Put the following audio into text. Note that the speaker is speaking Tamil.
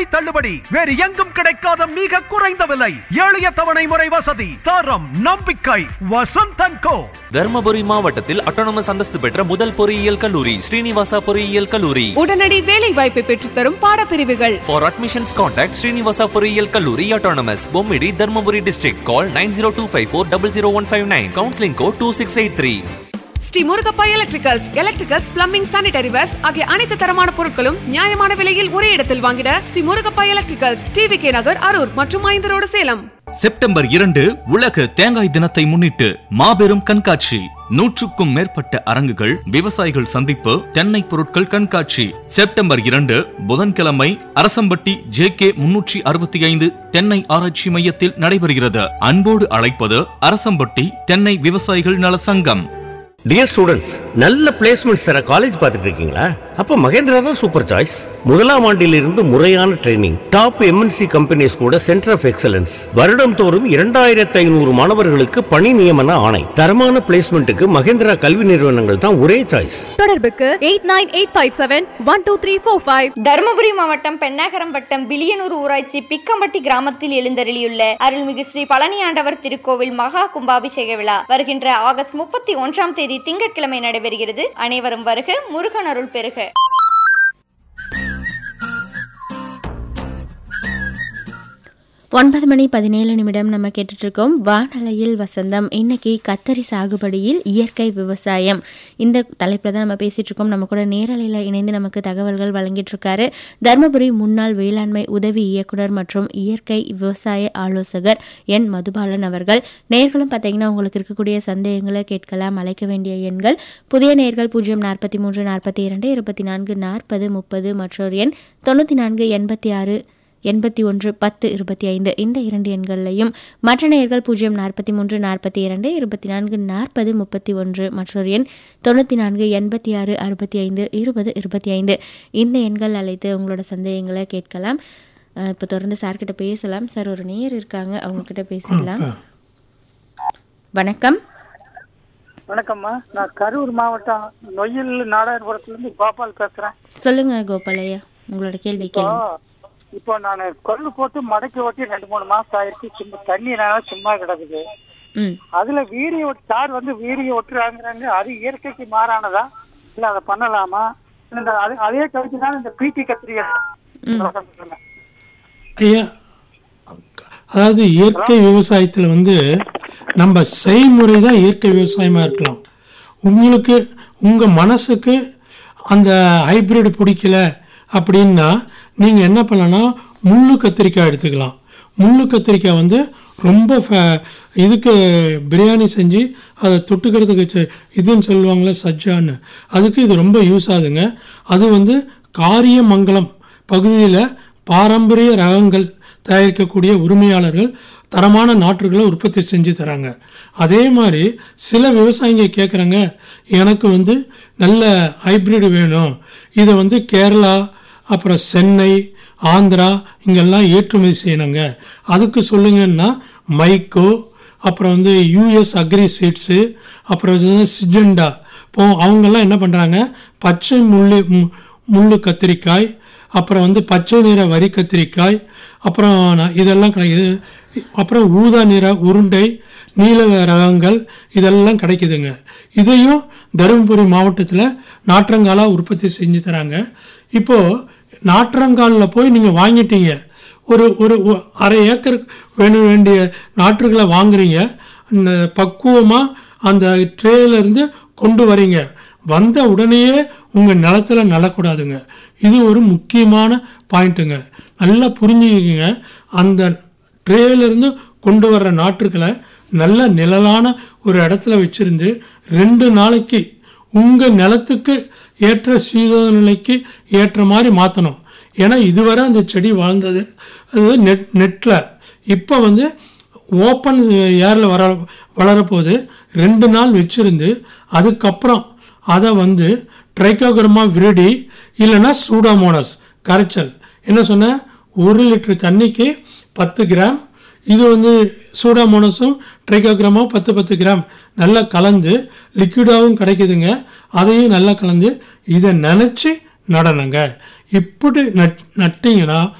தள்ளுபடி வேறு எங்கும் கிடைக்காத மிக குறைந்த விலை எளிய தவணை முறை வசதி தரம் நம்பிக்கை வசந்தன் கோ தர்மபுரி மாவட்டத்தில் அட்டானமஸ் அந்தஸ்து பெற்ற முதல் பொறியியல் கல்லூரி ஸ்ரீனிவாசா பொறியியல் கல்லூரி உடனடி வேலை வாய்ப்பை பெற்றுத்தரும் பாடப்பிரிவுகள் For admissions, contact Srinivasa பொறியியல் கல்லூரி Autonomous, Bommidi Dharmapuri district. Call 90254 Counseling code 2683. Sri Murugappa electricals electricals plumbing sanitary wares ஆகிய அனைத்து தரமான பொருட்களும் நியாயமான விலையில் ஒரே இடத்தில் வாங்கிட Sri Murugappa electricals TV K Nagar Arur மற்றும் ஐந்து ரோடு சேலம் செப்டம்பர் இரண்டு உலக தேங்காய் தினத்தை முன்னிட்டு மாபெரும் கண்காட்சி நூற்றுக்கும் மேற்பட்ட அரங்குகள் விவசாயிகள் சந்திப்பு தென்னை பொருட்கள் கண்காட்சி செப்டம்பர் இரண்டு புதன்கிழமை அரசம்பட்டி ஜே கே முன்னூற்றி அறுபத்தி ஐந்து தென்னை ஆராய்ச்சி மையத்தில் நடைபெறுகிறது அன்போடு அழைப்பது அரசம்பட்டி தென்னை விவசாயிகள் நல சங்கம் டியர் ஸ்டூடெண்ட்ஸ் நல்ல பிளேஸ்மெண்ட்ஸ் தர காலேஜ் பார்த்துட்டு இருக்கீங்களா அப்ப மகேந்திரா தான் சூப்பர் சாய்ஸ் முதலாம் ஆண்டிலிருந்து முறையான ட்ரைனிங் டாப் எம்என்சி கம்பெனிஸ் கூட சென்டர் ஆஃப் எக்ஸலன்ஸ் வருடம் தோறும் இரண்டாயிரத்தி ஐநூறு மாணவர்களுக்கு பணி நியமன ஆணை தரமான பிளேஸ்மெண்ட்டுக்கு மகேந்திரா கல்வி நிறுவனங்கள் தான் ஒரே சாய்ஸ் தொடர்புக்கு eight nine eight five seven one two three four five Dharmapuri மாவட்டம் பெண்ணாகரம் வட்டம் பிலியனூர் ஊராட்சி பிக்கம்பட்டி கிராமத்தில் எழுந்தருளியுள்ள அருள்மிகு ஸ்ரீ பழனி ஆண்டவர் திருக்கோவில் மகா கும்பாபிஷேக விழா வருகின்ற ஆகஸ்ட் முப்பத்தி ஒன்றாம் தேதி திங்கட்கிழமை நடைபெறுகிறது அனைவரும் வருக முருகன் அருள் பெறுக ஒன்பது மணி பதினேழு நிமிடம் நம்ம கேட்டுட்டு இருக்கோம் வானலையில் வசந்தம் இன்னைக்கு கத்தரி சாகுபடியில் இயற்கை விவசாயம் இந்த தலைப்பில் தான் நம்ம பேசிட்டு இருக்கோம் நம்ம கூட நேரலையில் இணைந்து நமக்கு தகவல்கள் வழங்கிட்டு இருக்காரு தருமபுரி முன்னாள் வேளாண்மை உதவி இயக்குனர் மற்றும் இயற்கை விவசாய ஆலோசகர் என் மதுபாலன் அவர்கள் நேர்களும் பார்த்தீங்கன்னா உங்களுக்கு இருக்கக்கூடிய சந்தேகங்களை கேட்கலாம் அழைக்க வேண்டிய எண்கள் புதிய நேர்கள் பூஜ்ஜியம் நாற்பத்தி மூன்று நாற்பத்தி இரண்டு இருபத்தி நான்கு நாற்பது முப்பது மற்றொரு எண் தொண்ணூற்றி நான்கு எண்பத்தி ஆறு எண்பத்தி ஒன்று பத்து இருபத்தி ஐந்து இந்த இரண்டு எண்களையும் மற்ற நேயர்கள் பூஜ்ஜியம் நாற்பத்தி மூன்று நாற்பத்தி இரண்டு இருபத்தி நான்கு நாற்பது முப்பத்தி ஒன்று மற்றொரு எண் தொண்ணூற்றி நான்கு எண்பத்தி ஆறு அறுபத்தி ஐந்து இருபது இருபத்தி ஐந்து இந்த எண்கள் அழைத்து உங்களோட சந்தேகங்களை கேட்கலாம் அஹ் இப்போ தொடர்ந்து சார்கிட்ட பேசலாம் சார் ஒரு நேயர் இருக்காங்க அவங்க கிட்ட பேசிடலாம் வணக்கம் வணக்கம்மா நான் கரூர் மாவட்டம் நொய்யல் நாடாயபுரத்துலேருந்து கோபால் பேசுகிறேன் சொல்லுங்க கோபாலையா உங்களோட கேள்வி கேளுங்க இப்போ நான் கொள்ளு போட்டு மடக்கி ஓட்டி ரெண்டு மூணு மாசம் ஆயிடுச்சு சும்மா தண்ணி நேரம் சும்மா கிடக்குது ம் அதுல வீரிய ஒட்டு தார் வந்து வீரிய ஒட்டுறாங்கிறாங்க அது இயற்கைக்கு மாறானதா இல்ல அதை பண்ணலாமா இல்ல இந்த அது அதே கழிச்சு தான் இந்த பீட்டி கத்திரிக்காய் ஐயா அதாவது இயற்கை விவசாயத்தில் வந்து நம்ம செய்முறை தான் இயற்கை விவசாயமாக இருக்கலாம் உங்களுக்கு உங்கள் மனசுக்கு அந்த ஹைப்ரிட் பிடிக்கல அப்படின்னா நீங்கள் என்ன பண்ணலாம் முள்ளு கத்திரிக்காய் எடுத்துக்கலாம் முள்ளு கத்திரிக்காய் வந்து ரொம்ப ஃப- இதுக்கு பிரியாணி செஞ்சு அதை தொட்டுக்கிறதுக்கு செ- இதுன்னு சொல்லுவாங்களே சஜ்ஜான்னு அதுக்கு இது ரொம்ப யூஸ் ஆகுதுங்க அது வந்து காரியமங்கலம் பகுதியில் பாரம்பரிய ரகங்கள் தயாரிக்கக்கூடிய உரிமையாளர்கள் தரமான நாற்றுகளை உற்பத்தி செஞ்சு தராங்க அதே மாதிரி சில விவசாயிங்க கேட்குறாங்க எனக்கு வந்து நல்ல ஹைப்ரிட் வேணும் இதை வந்து கேரளா அப்புறம் சென்னை ஆந்திரா இங்கெல்லாம் ஏற்றுமதி செய்யணுங்க அதுக்கு சொல்லுங்கன்னா மைக்கோ அப்புறம் வந்து யூஎஸ் அக்ரி சீட்ஸு அப்புறம் வந்து சிஜெண்டா இப்போ அவங்கெல்லாம் என்ன பண்ணுறாங்க பச்சை முள்ளு மு- முள்ளு கத்திரிக்காய் அப்புறம் வந்து பச்சை நிற வரி கத்திரிக்காய் அப்புறம் ந- இதெல்லாம் கிடைக்குது அப்புறம் ஊதா நிற உருண்டை நீல ரகங்கள் இதெல்லாம் கிடைக்குதுங்க இதையும் தருமபுரி மாவட்டத்தில் நாற்றங்காலா உற்பத்தி செஞ்சு தராங்க இப்போது நாற்றங்காலில் போய் நீங்கள் வாங்கிட்டீங்க ஒரு ஒரு ஒ- அரை ஏக்கர் வேணும் வேண்டிய நாற்றுகளை வாங்குறீங்க பக்குவமாக அந்த ட்ரேல இருந்து கொண்டு வரீங்க வந்த உடனேயே உங்கள் நிலத்துல நடக்கூடாதுங்க இது ஒரு முக்கியமான பாயிண்ட்டுங்க நல்லா புரிஞ்சுக்கிங்க அந்த ட்ரேல இருந்து கொண்டு வர்ற நாற்றுகளை நல்ல நிழலான ஒரு இடத்துல வச்சிருந்து ரெண்டு நாளைக்கு உங்கள் நிலத்துக்கு ஏற்ற சீதோஷ நிலைக்கு ஏற்ற மாதிரி மாற்றணும் ஏன்னா இதுவரை அந்த செடி வாழ்ந்தது அது நெட் நெட்டில் இப்போ வந்து ஓப்பன் ஏரில் வர வளரப்போது ரெண்டு நாள் வச்சிருந்து அதுக்கப்புறம் அதை வந்து ட்ரைக்கோகிரமா விரிடி இல்லைன்னா சூடாமோனஸ் கரைச்சல் என்ன சொன்ன ஒரு லிட்டர் தண்ணிக்கு பத்து கிராம் இது வந்து சூடாமோனஸும் ட்ரைக்கோகிராமா பத்து பத்து கிராம் நல்லா கலந்து லிக்விடாகவும் கிடைக்குதுங்க அதையும் நல்லா கலந்து இதை நினச்சி நடணுங்க இப்படி நட் நட்டிங்கன்னா